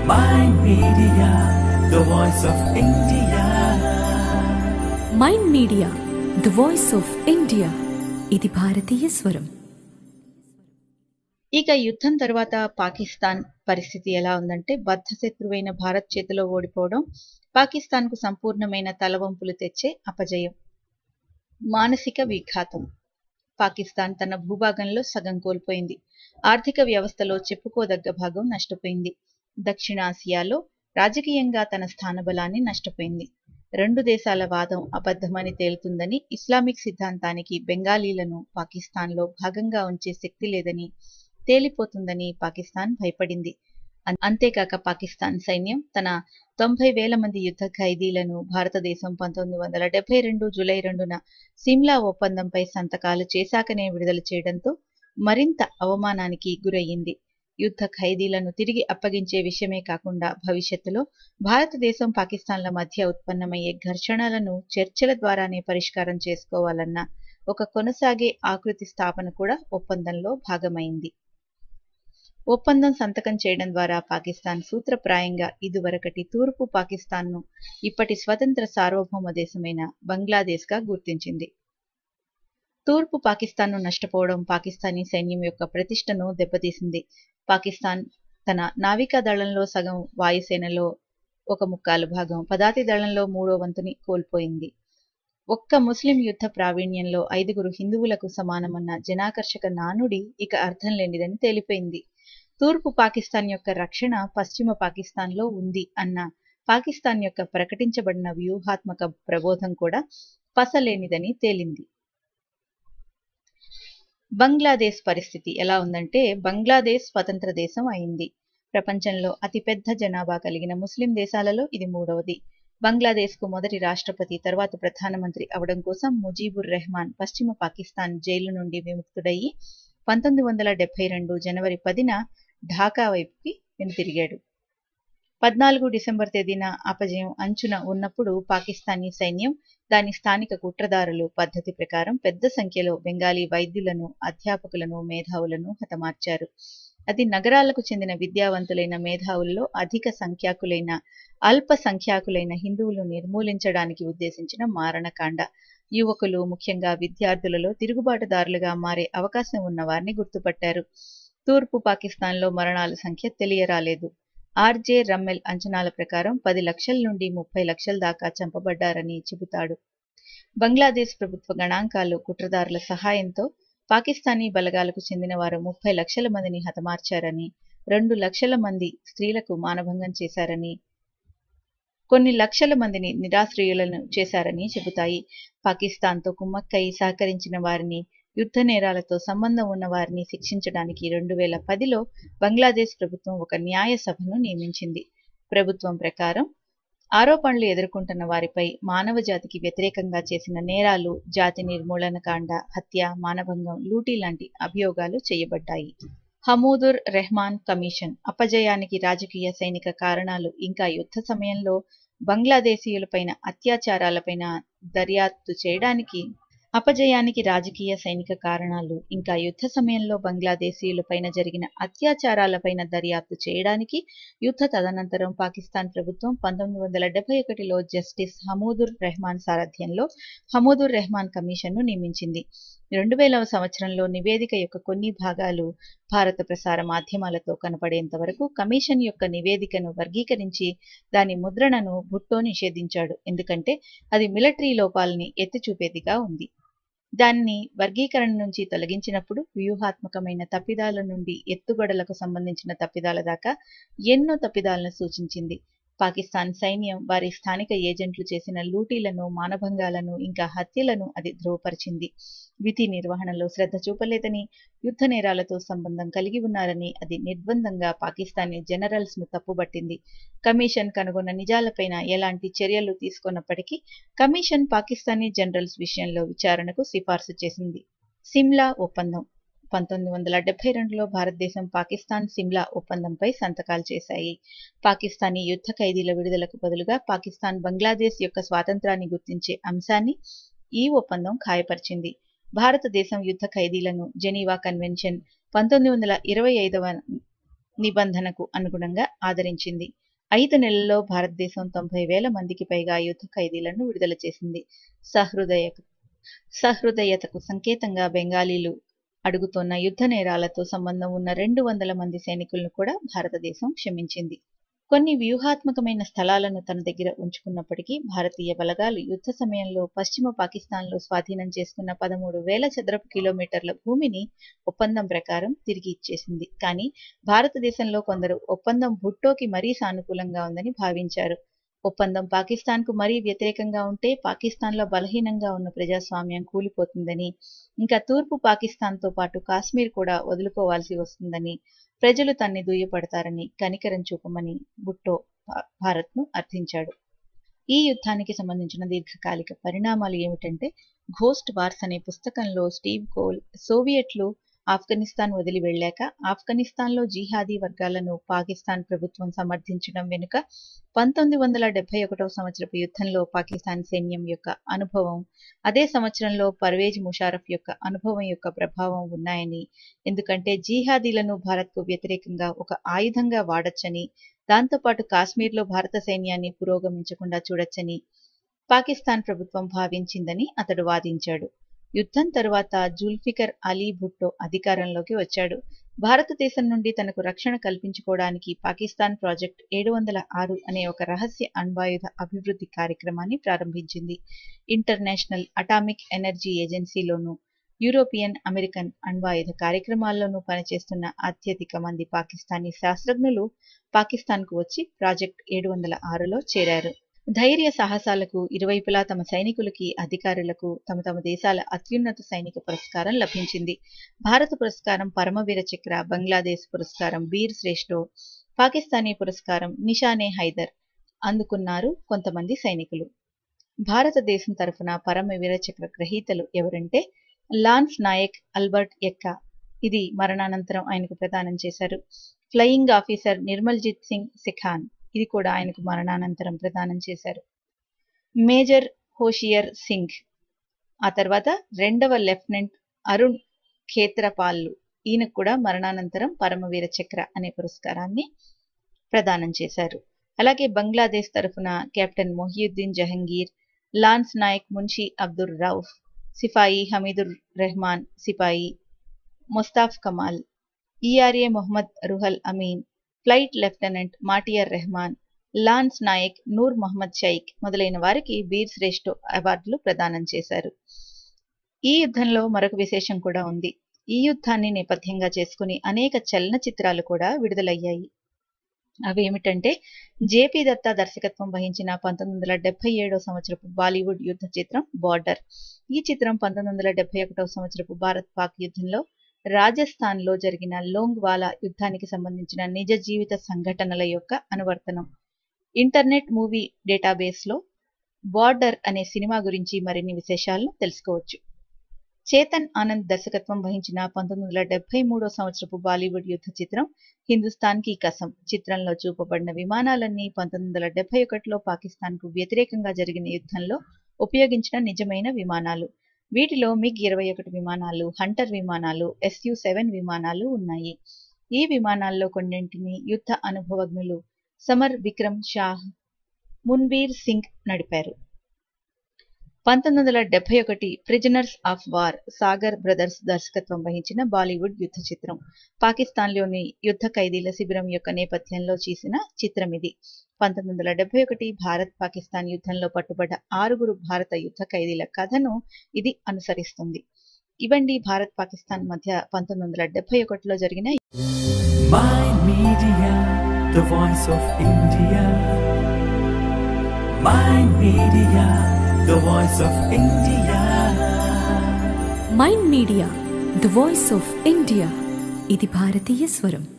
Mind Media, the voice of India. Mind media the voice of India ఇది భారతీయ స్వరం ఇక యుద్ధం తర్వాత పాకిస్తాన్ పరిస్థితి ఎలా ఉందంటే బద్ధశత్రువైన భారత్ చేతిలో ఓడిపోవడం పాకిస్తాన్కు సంపూర్ణమైన తలవంపులు తెచ్చే అపజయం మానసిక విఘాతం పాకిస్తాన్ తన భూభాగంలో సగం కోల్పోయింది ఆర్థిక వ్యవస్థలో చెప్పుకోదగ్గ భాగం నష్టపోయింది దక్షిణాసియాలో రాజకీయంగా తన స్థానబలాన్ని నష్టపోయింది రెండు దేశాల వాదం అబద్ధమని తేలుతుందని ఇస్లామిక్ సిద్ధాంతానికి బెంగాలీలను పాకిస్తాన్లో భాగంగా ఉంచే శక్తి లేదని తేలిపోతుందని పాకిస్తాన్ భయపడింది అన్- అంతేకాక పాకిస్తాన్ సైన్యం తన తొంభై వేల మంది యుద్ధ ఖైదీలను భారతదేశం పంతొమ్మిది వందల డెబ్బై రెండు జూలై రెండున సిమ్లా ఒప్పందంపై సంతకాలు చేశాకనే విడుదల చేయడంతో మరింత అవమానానికి గురయ్యింది యుద్ధ ఖైదీలను తిరిగి అప్పగించే విషయమే కాకుండా భవిష్యత్తులో భారతదేశం పాకిస్తాన్ల మధ్య ఉత్పన్నమయ్యే ఘర్షణలను చర్చల ద్వారానే పరిష్కారం చేసుకోవాలన్న ఒక కొనసాగే ఆకృతి స్థాపన కూడా ఒప్పందంలో భాగమైంది ఒప్పందం సంతకం చేయడం ద్వారా పాకిస్తాన్ సూత్రప్రాయంగా ఇదివరకటి తూర్పు పాకిస్తాన్ను ఇప్పటి స్వతంత్ర సార్వభౌమ దేశమైన బంగ్లాదేశ్గా గుర్తించింది తూర్పు పాకిస్తాన్ను నష్టపోవడం పాకిస్తానీ సైన్యం యొక్క ప్రతిష్టను దెబ్బతీసింది పాకిస్తాన్ తన నావికా దళంలో సగం వాయుసేనలో ఒక ముక్కాలు భాగం పదాతి దళంలో మూడో వంతుని కోల్పోయింది ఒక్క ముస్లిం యుద్ధ ప్రావీణ్యంలో ఐదుగురు హిందువులకు సమానమన్న జనాకర్షక నానుడి ఇక అర్థం లేనిదని తేలిపోయింది తూర్పు పాకిస్తాన్ యొక్క రక్షణ పశ్చిమ పాకిస్తాన్లో ఉంది అన్న పాకిస్తాన్ యొక్క ప్రకటించబడిన వ్యూహాత్మక ప్రబోధం కూడా పసలేనిదని తేలింది బంగ్లాదేశ్ పరిస్థితి ఎలా ఉందంటే బంగ్లాదేశ్ స్వతంత్ర దేశం అయింది ప్రపంచంలో అతిపెద్ద జనాభా కలిగిన ముస్లిం దేశాలలో ఇది మూడవది బంగ్లాదేశ్ కు మొదటి రాష్ట్రపతి తర్వాత ప్రధానమంత్రి అవడం కోసం ముజీబుర్ రెహమాన్ పశ్చిమ పాకిస్తాన్ జైలు నుండి విముక్తుడయ్యి పంతొమ్మిది వందల డెబ్బై రెండు జనవరి పదిన ఢాకా వైపుకి వెనుతిరిగాడు పద్నాలుగు డిసెంబర్ తేదీన అపజయం అంచున ఉన్నప్పుడు పాకిస్తానీ సైన్యం దాని స్థానిక కుట్రదారులు పద్ధతి ప్రకారం పెద్ద సంఖ్యలో బెంగాలీ వైద్యులను అధ్యాపకులను మేధావులను హతమార్చారు అది నగరాలకు చెందిన విద్యావంతులైన మేధావుల్లో అధిక సంఖ్యాకులైన అల్ప సంఖ్యాకులైన హిందువులు నిర్మూలించడానికి ఉద్దేశించిన మారణకాండ యువకులు ముఖ్యంగా విద్యార్థులలో తిరుగుబాటుదారులుగా మారే అవకాశం ఉన్న వారిని గుర్తుపట్టారు తూర్పు పాకిస్తాన్లో మరణాల సంఖ్య తెలియరాలేదు ఆర్జే రమ్మెల్ అంచనాల ప్రకారం పది లక్షల నుండి ముప్పై లక్షల దాకా చంపబడ్డారని చెబుతాడు బంగ్లాదేశ్ ప్రభుత్వ గణాంకాలు కుట్రదారుల సహాయంతో పాకిస్తానీ బలగాలకు చెందిన వారు ముప్పై లక్షల మందిని హతమార్చారని రెండు లక్షల మంది స్త్రీలకు మానభంగం చేశారని కొన్ని లక్షల మందిని నిరాశ్రయులను చేశారని చెబుతాయి పాకిస్తాన్తో కుమ్మక్కయి సహకరించిన వారిని యుద్ధ నేరాలతో సంబంధం ఉన్న వారిని శిక్షించడానికి రెండు వేల పదిలో బంగ్లాదేశ్ ప్రభుత్వం ఒక న్యాయ సభను నియమించింది ప్రభుత్వం ప్రకారం ఆరోపణలు ఎదుర్కొంటున్న వారిపై మానవ జాతికి వ్యతిరేకంగా చేసిన నేరాలు జాతి నిర్మూలన కాండ హత్య మానభంగం లూటీ లాంటి అభియోగాలు చేయబడ్డాయి హమూదుర్ రెహమాన్ కమిషన్ అపజయానికి రాజకీయ సైనిక కారణాలు ఇంకా యుద్ధ సమయంలో బంగ్లాదేశీయులపైన అత్యాచారాలపైన దర్యాప్తు చేయడానికి అపజయానికి రాజకీయ సైనిక కారణాలు ఇంకా యుద్ధ సమయంలో బంగ్లాదేశీయులపైన జరిగిన అత్యాచారాలపైన దర్యాప్తు చేయడానికి యుద్ధ తదనంతరం పాకిస్తాన్ ప్రభుత్వం పంతొమ్మిది వందల డెబ్బై ఒకటిలో జస్టిస్ హమూదుర్ రెహమాన్ సారథ్యంలో హమూదుర్ రెహమాన్ కమిషన్ను నియమించింది రెండు వేలవ సంవత్సరంలో నివేదిక యొక్క కొన్ని భాగాలు భారత ప్రసార మాధ్యమాలతో కనపడేంత వరకు కమిషన్ యొక్క నివేదికను వర్గీకరించి దాని ముద్రణను భుట్టో నిషేధించాడు ఎందుకంటే అది మిలిటరీ లోపాలని ఎత్తి చూపేదిగా ఉంది దాన్ని వర్గీకరణ నుంచి తొలగించినప్పుడు వ్యూహాత్మకమైన తప్పిదాల నుండి ఎత్తుగడలకు సంబంధించిన తప్పిదాల దాకా ఎన్నో తప్పిదాలను సూచించింది పాకిస్తాన్ సైన్యం వారి స్థానిక ఏజెంట్లు చేసిన లూటీలను మానభంగాలను ఇంకా హత్యలను అది ధృవపరిచింది విధి నిర్వహణలో శ్రద్ధ చూపలేదని యుద్ధ నేరాలతో సంబంధం కలిగి ఉన్నారని అది నిర్బంధంగా పాకిస్తానీ జనరల్స్ ను తప్పుబట్టింది కమిషన్ కనుగొన్న నిజాలపైన ఎలాంటి చర్యలు తీసుకున్నప్పటికీ కమిషన్ పాకిస్తానీ జనరల్స్ విషయంలో విచారణకు సిఫార్సు చేసింది సిమ్లా ఒప్పందం పంతొమ్మిది వందల డెబ్బై రెండులో భారతదేశం పాకిస్తాన్ సిమ్లా ఒప్పందంపై సంతకాలు చేశాయి పాకిస్తానీ యుద్ధ ఖైదీల విడుదలకు బదులుగా పాకిస్తాన్ బంగ్లాదేశ్ యొక్క స్వాతంత్రాన్ని గుర్తించే అంశాన్ని ఈ ఒప్పందం ఖాయపరిచింది భారతదేశం యుద్ధ ఖైదీలను జెనీవా కన్వెన్షన్ పంతొమ్మిది వందల ఇరవై ఐదవ నిబంధనకు అనుగుణంగా ఆదరించింది ఐదు నెలల్లో భారతదేశం తొంభై వేల మందికి పైగా యుద్ధ ఖైదీలను విడుదల చేసింది సహృదయ సహృదయతకు సంకేతంగా బెంగాలీలు అడుగుతోన్న యుద్ధ నేరాలతో సంబంధం ఉన్న రెండు వందల మంది సైనికులను కూడా భారతదేశం క్షమించింది కొన్ని వ్యూహాత్మకమైన స్థలాలను తన దగ్గర ఉంచుకున్నప్పటికీ భారతీయ బలగాలు యుద్ధ సమయంలో పశ్చిమ పాకిస్తాన్లో స్వాధీనం చేసుకున్న పదమూడు వేల చదరపు కిలోమీటర్ల భూమిని ఒప్పందం ప్రకారం తిరిగి ఇచ్చేసింది కానీ భారతదేశంలో కొందరు ఒప్పందం భుట్టోకి మరీ సానుకూలంగా ఉందని భావించారు ఒప్పందం పాకిస్తాన్కు మరీ వ్యతిరేకంగా ఉంటే పాకిస్తాన్లో బలహీనంగా ఉన్న ప్రజాస్వామ్యం కూలిపోతుందని ఇంకా తూర్పు పాకిస్తాన్తో పాటు కాశ్మీర్ కూడా వదులుకోవాల్సి వస్తుందని ప్రజలు తన్ని దూయపడతారని కనికరం చూపమని భుట్టో భారత్ను అర్థించాడు ఈ యుద్ధానికి సంబంధించిన దీర్ఘకాలిక పరిణామాలు ఏమిటంటే ఘోస్ట్ వార్స్ అనే పుస్తకంలో స్టీవ్ కోల్ సోవియట్లు ఆఫ్ఘనిస్తాన్ వదిలి వెళ్ళాక ఆఫ్ఘనిస్తాన్లో జిహాదీ వర్గాలను పాకిస్తాన్ ప్రభుత్వం సమర్థించడం వెనుక పంతొమ్మిది వందల డెబ్బై ఒకటవ సంవత్సరపు యుద్ధంలో పాకిస్తాన్ సైన్యం యొక్క అనుభవం అదే సంవత్సరంలో పర్వేజ్ ముషారఫ్ యొక్క అనుభవం యొక్క ప్రభావం ఉన్నాయని ఎందుకంటే జిహాదీలను భారత్కు వ్యతిరేకంగా ఒక ఆయుధంగా వాడొచ్చని దాంతోపాటు కాశ్మీర్లో భారత సైన్యాన్ని పురోగమించకుండా చూడొచ్చని పాకిస్తాన్ ప్రభుత్వం భావించిందని అతడు వాదించాడు యుద్ధం తరువాత జుల్ఫికర్ అలీ భుట్టో అధికారంలోకి వచ్చాడు భారతదేశం నుండి తనకు రక్షణ కల్పించుకోవడానికి పాకిస్తాన్ ప్రాజెక్ట్ ఏడు వందల ఆరు అనే ఒక రహస్య అణ్వాయుధ అభివృద్ధి కార్యక్రమాన్ని ప్రారంభించింది ఇంటర్నేషనల్ అటామిక్ ఎనర్జీ ఏజెన్సీలోను యూరోపియన్ అమెరికన్ అణ్వాయుధ కార్యక్రమాల్లోనూ పనిచేస్తున్న అత్యధిక మంది పాకిస్తానీ శాస్త్రజ్ఞులు పాకిస్తాన్కు వచ్చి ప్రాజెక్ట్ ఏడు వందల ఆరులో చేరారు ధైర్య సాహసాలకు ఇరువైపులా తమ సైనికులకి అధికారులకు తమ తమ దేశాల అత్యున్నత సైనిక పురస్కారం లభించింది భారత పురస్కారం పరమవీర చక్ర బంగ్లాదేశ్ పురస్కారం వీర్ శ్రేష్ఠో పాకిస్తానీ పురస్కారం నిషానే హైదర్ అందుకున్నారు కొంతమంది సైనికులు భారతదేశం తరఫున పరమవీర చక్ర గ్రహీతలు ఎవరంటే లాన్స్ నాయక్ అల్బర్ట్ ఎక్కా ఇది మరణానంతరం ఆయనకు ప్రదానం చేశారు ఫ్లయింగ్ ఆఫీసర్ నిర్మల్జిత్ సింగ్ సిఖాన్ ఇది కూడా ఆయనకు మరణానంతరం ప్రదానం చేశారు మేజర్ హోషియర్ సింగ్ ఆ తర్వాత రెండవ లెఫ్టినెంట్ అరుణ్ ఖేత్రపాల్లు ఈయనకు కూడా మరణానంతరం పరమవీర చక్ర అనే పురస్కారాన్ని ప్రదానం చేశారు అలాగే బంగ్లాదేశ్ తరఫున captain Mohiuddin Jahangir lance Naik Munshi Abdur Rouf sepoy Hamidur Rahman sepoy Mustafa Kamal ERA Mohammad Ruhul Amin flight lieutenant Matiur Rahman lance Naik Nur Mohammad Sheikh మొదలైన వారికి బీర్ శ్రేష్ఠ అవార్డులు ప్రదానం చేశారు ఈ యుద్ధంలో మరొక విశేషం కూడా ఉంది ఈ యుద్ధాన్ని నేపథ్యంగా చేసుకుని అనేక చలనచిత్రాలు కూడా విడుదలయ్యాయి అవి ఏమిటంటే జేపీ దత్తా దర్శకత్వం వహించిన పంతొమ్మిది వందల డెబ్బై ఏడో సంవత్సరపు బాలీవుడ్ యుద్ధ చిత్రం బార్డర్ ఈ చిత్రం పంతొమ్మిది వందల డెబ్బై ఒకటవ సంవత్సరపు భారత్ పాక్ యుద్ధంలో రాజస్థాన్ లో జరిగిన లోంగ్వాలా యుద్ధానికి సంబంధించిన నిజ జీవిత సంఘటనల యొక్క అనువర్తనం ఇంటర్నెట్ మూవీ డేటాబేస్ లో బార్డర్ అనే సినిమా గురించి మరిన్ని విశేషాలను తెలుసుకోవచ్చు చేతన్ ఆనంద్ దర్శకత్వం వహించిన పంతొమ్మిది వందల డెబ్బై మూడో సంవత్సరపు బాలీవుడ్ యుద్ధ చిత్రం హిందుస్థాన్ కి కసం చిత్రంలో చూపబడిన విమానాలన్నీ పంతొమ్మిది వందల డెబ్బై ఒకటిలో పాకిస్తాన్ కు వ్యతిరేకంగా జరిగిన యుద్ధంలో ఉపయోగించిన నిజమైన విమానాలు వీటిలో మిగ్ ఇరవై ఒకటి విమానాలు హంటర్ విమానాలు ఎస్యు సెవెన్ విమానాలు ఉన్నాయి ఈ విమానాల్లో కొన్నింటిని యుద్ధ అనుభవజ్ఞులు సమర్ విక్రమ్ షాహ్ మున్బీర్ సింగ్ నడిపారు పంతొమ్మిది వందల డెబ్బై ఒకటి prisoners of war Sagar brothers దర్శకత్వం వహించిన బాలీవుడ్ యుద్ధ చిత్రం పాకిస్తాన్లోని యుద్ధ ఖైదీల శిబిరం యొక్క నేపథ్యంలో చేసిన చిత్రం ఇది పంతొమ్మిది వందల డెబ్బై ఒకటి భారత్ పాకిస్తాన్ యుద్ధంలో పట్టుబడ్డ ఆరుగురు భారత యుద్ధ ఖైదీల కథను ఇది అనుసరిస్తుంది ఇవండి భారత్ పాకిస్తాన్ మధ్య పంతొమ్మిది వందల డెబ్బై ఒకటిలో జరిగిన My Media, the voice of India. My Media, the voice of India. Mind media the voice of India ఇది భారతీయ స్వరం